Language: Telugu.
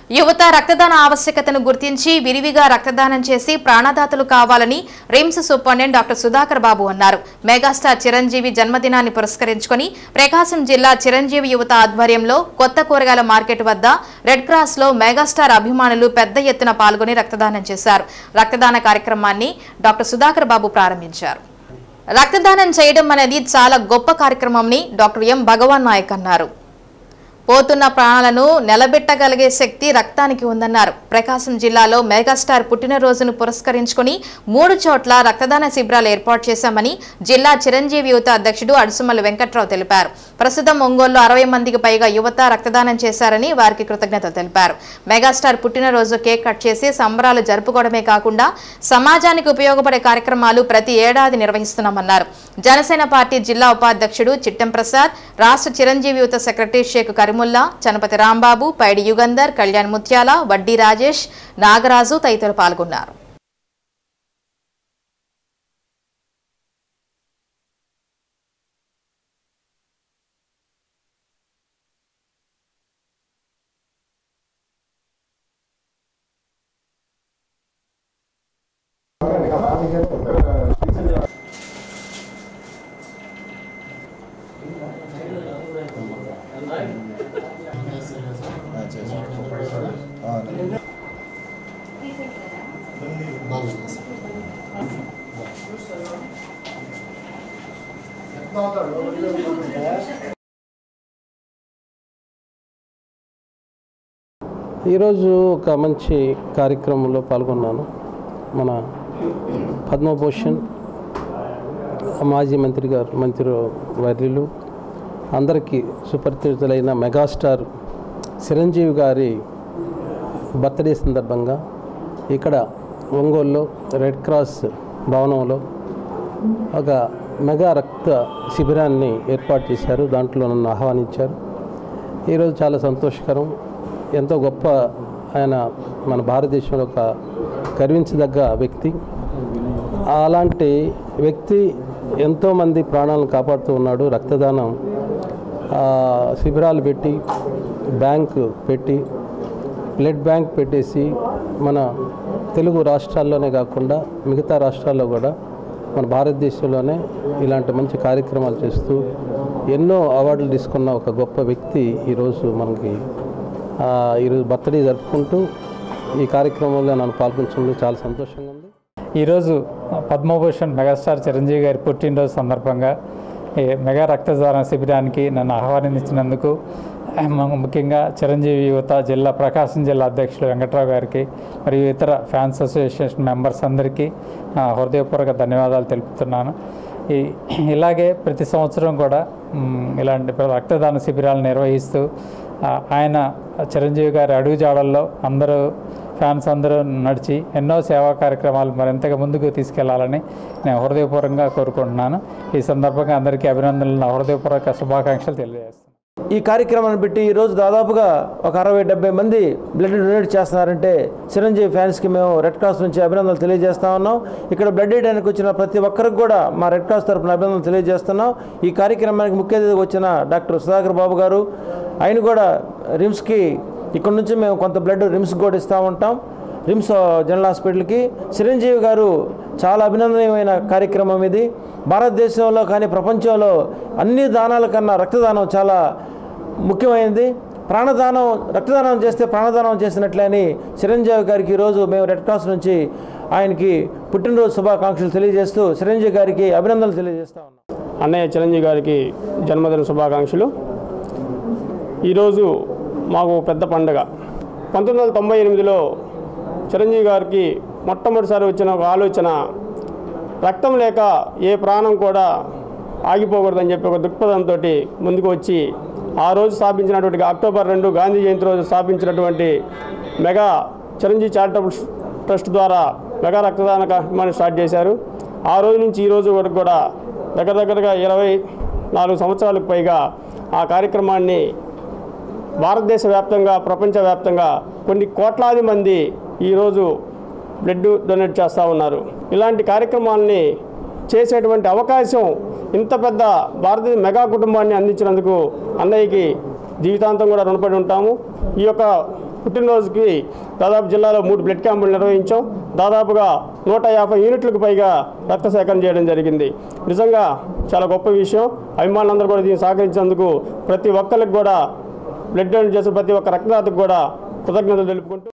యువత రక్తదాన ఆవశ్యకతను గుర్తించి విరివిగా రక్తదానం చేసి ప్రాణదాతలు కావాలని RIMS superintendent doctor Sudhakar Babu అన్నారు మెగాస్టార్ చిరంజీవి జన్మదినాన్ని పురస్కరించుకొని ప్రకాశం జిల్లా చిరంజీవి యువత ఆధ్వర్యంలో కొత్త కూరగాయల మార్కెట్ వద్ద రెడ్ క్రాస్ లో మెగాస్టార్ అభిమానులు పెద్ద ఎత్తున పాల్గొని రక్తదానం చేశారు రక్తదాన కార్యక్రమాన్ని డాక్టర్ సుధాకర్ బాబు ప్రారంభించారు రక్తదానం చేయడం అనేది చాలా గొప్ప కార్యక్రమమని డాక్టర్ ఎం భగవాన్ నాయక్ అన్నారు పోతున్న ప్రాణాలను నిలబెట్టగలిగే శక్తి రక్తానికి ఉందన్నారు ప్రకాశం జిల్లాలో మెగాస్టార్ పుట్టినరోజును పురస్కరించుకుని మూడు చోట్ల రక్తదాన శిబిరాలు ఏర్పాటు చేశామని జిల్లా చిరంజీవి యువత అధ్యక్షుడు అడుసుమల్లి వెంకట్రావు తెలిపారు ప్రస్తుతం ఒంగోలులో అరవై మందికి పైగా యువత రక్తదానం చేశారని వారికి కృతజ్ఞతలు తెలిపారు మెగాస్టార్ పుట్టినరోజు కేక్ కట్ చేసి సంబరాలు జరుపుకోవడమే కాకుండా సమాజానికి ఉపయోగపడే కార్యక్రమాలు ప్రతి ఏడాది నిర్వహిస్తున్నామన్నారు జనసేన పార్టీ జిల్లా ఉపాధ్యక్షుడు చిట్టెం ప్రసాద్ రాష్ట్ర చిరంజీవి యువత సెక్రటరీ షేక్ కరిముల్లా చనపతి రాంబాబు పైడి యుగంధర్ కళ్యాణ్ ముత్యాల వడ్డీ రాజేష్ నాగరాజు తదితరులు పాల్గొన్నారు ఈరోజు ఒక మంచి కార్యక్రమంలో పాల్గొన్నాను మన పద్మభూషణ్ మాజీ మంత్రి గారు మంత్రి వర్యులు అందరికీ సుపరిచితులైన మెగాస్టార్ చిరంజీవి గారి బర్త్డే సందర్భంగా ఇక్కడ ఒంగోలులో రెడ్ క్రాస్ భవనంలో ఒక మెగా రక్త శిబిరాన్ని ఏర్పాటు చేశారు దాంట్లో నన్ను ఆహ్వానించారు ఈరోజు చాలా సంతోషకరం ఎంతో గొప్ప ఆయన మన భారతదేశంలో ఒక గర్వించదగ్గ వ్యక్తి అలాంటి వ్యక్తి ఎంతోమంది ప్రాణాలను కాపాడుతూ ఉన్నాడు రక్తదానం ఆ, శిబిరాలు పెట్టి బ్యాంకు పెట్టి బ్లడ్ బ్యాంక్ పెట్టేసి మన తెలుగు రాష్ట్రాల్లోనే కాకుండా మిగతా రాష్ట్రాల్లో కూడా మన భారతదేశంలోనే ఇలాంటి మంచి కార్యక్రమాలు చేస్తూ ఎన్నో అవార్డులు తీసుకున్న ఒక గొప్ప వ్యక్తి ఈరోజు మనకి ఆ, ఈరోజు బర్త్డే జరుపుకుంటూ ఈ కార్యక్రమంలో నన్ను పాల్గొనడంలో చాలా సంతోషంగా ఉంది ఈరోజు పద్మభూషణ్ మెగాస్టార్ చిరంజీవి గారి పుట్టినరోజు సందర్భంగా ఈ మెగా రక్తదాన శిబిరానికి నన్ను ఆహ్వానించినందుకు ము- ముఖ్యంగా చిరంజీవి యువత జిల్లా ప్రకాశం జిల్లా అధ్యక్షులు వెంకట్రావు గారికి మరియు ఇతర ఫ్యాన్స్ అసోసియేషన్ మెంబర్స్ అందరికీ ఆ, హృదయపూర్వక ధన్యవాదాలు తెలుపుతున్నాను ఈ ఇలాగే ప్రతి సంవత్సరం కూడా మ్, ఇలాంటి రక్తదాన శిబిరాలు నిర్వహిస్తూ ఆ, ఆయన చిరంజీవి గారి అడుగుజాడల్లో అందరూ ఫ్యాన్స్ అందరూ నడిచి ఎన్నో సేవా కార్యక్రమాలు మరింతగా ముందుకు తీసుకెళ్లాలని నేను హృదయపూర్వకంగా కోరుకుంటున్నాను ఈ సందర్భంగా అందరికీ అభినందనలు నా హృదయపూర్వక శుభాకాంక్షలు తెలియజేస్తున్నాను ఈ కార్యక్రమాన్ని పెట్టి ఈరోజు దాదాపుగా ఒక అరవై డెబ్బై మంది బ్లడ్ డొనేట్ చేస్తున్నారంటే చిరంజీవి ఫ్యాన్స్కి మేము రెడ్ క్రాస్ నుంచి అభినందనలు తెలియజేస్తా ఉన్నాం ఇక్కడ బ్లడ్ వేయడానికి వచ్చిన ప్రతి ఒక్కరికి కూడా మా రెడ్ క్రాస్ తరఫున అభినందనలు తెలియజేస్తున్నాం ఈ కార్యక్రమానికి ముఖ్య అతిథిగా వచ్చిన డాక్టర్ సుధాకర్ బాబు గారు ఆయన కూడా రిమ్స్కి ఇక్కడ నుంచి మేము కొంత బ్లడ్ రిమ్స్కి కూడా ఇస్తూ ఉంటాం రిమ్స్ జనరల్ హాస్పిటల్కి చిరంజీవి గారు చాలా అభినందనీయమైన కార్యక్రమం ఇది భారతదేశంలో కానీ ప్రపంచంలో అన్ని దానాల కన్నా రక్తదానం చాలా ముఖ్యమైనది ప్రాణదానం రక్తదానం చేస్తే ప్రాణదానం చేసినట్లే అని చిరంజీవి గారికి ఈరోజు మేము రెడ్ క్రాస్ నుంచి ఆయనకి పుట్టినరోజు శుభాకాంక్షలు తెలియజేస్తూ చిరంజీవి గారికి అభినందనలు తెలియజేస్తా ఉన్నాం అన్నయ్య చిరంజీవి గారికి జన్మదిన శుభాకాంక్షలు ఈరోజు మాకు పెద్ద పండగ పంతొమ్మిది వందల తొంభై ఎనిమిదిలో చిరంజీవి గారికి మొట్టమొదటిసారి వచ్చిన ఒక ఆలోచన రక్తం లేక ఏ ప్రాణం కూడా ఆగిపోకూడదని చెప్పి ఒక దృక్పథంతో ముందుకు వచ్చి ఆ రోజు స్థాపించినటువంటి అక్టోబర్ రెండు గాంధీ జయంతి రోజు స్థాపించినటువంటి మెగా చిరంజీవి చారిటబుల్ ట్రస్ట్ ద్వారా మెగా రక్తదాన కార్యక్రమాన్ని స్టార్ట్ చేశారు ఆ రోజు నుంచి ఈ రోజు వరకు కూడా దగ్గర దగ్గరగా ఇరవై నాలుగు సంవత్సరాలకు పైగా ఆ కార్యక్రమాన్ని భారతదేశ వ్యాప్తంగా ప్రపంచవ్యాప్తంగా కొన్ని కోట్లాది మంది ఈరోజు బ్లడ్ డొనేట్ చేస్తూ ఉన్నారు ఇలాంటి కార్యక్రమాల్ని చేసేటువంటి అవకాశం ఇంత పెద్ద భారతీయ మెగా కుటుంబాన్ని అందించినందుకు అన్నయ్యకి జీవితాంతం కూడా రుణపడి ఉంటాము ఈ యొక్క పుట్టినరోజుకి దాదాపు జిల్లాలో మూడు బ్లడ్ క్యాంపులు నిర్వహించాం దాదాపుగా నూట యాభై యూనిట్లకు పైగా రక్త సేకరణ చేయడం జరిగింది నిజంగా చాలా గొప్ప విషయం అభిమానులందరూ కూడా దీన్ని సహకరించినందుకు ప్రతి ఒక్కరికి కూడా బ్లడ్ డొనేట్ చేసిన ప్రతి ఒక్క రక్తదాతకు కూడా కృతజ్ఞతలు తెలుపుకుంటూ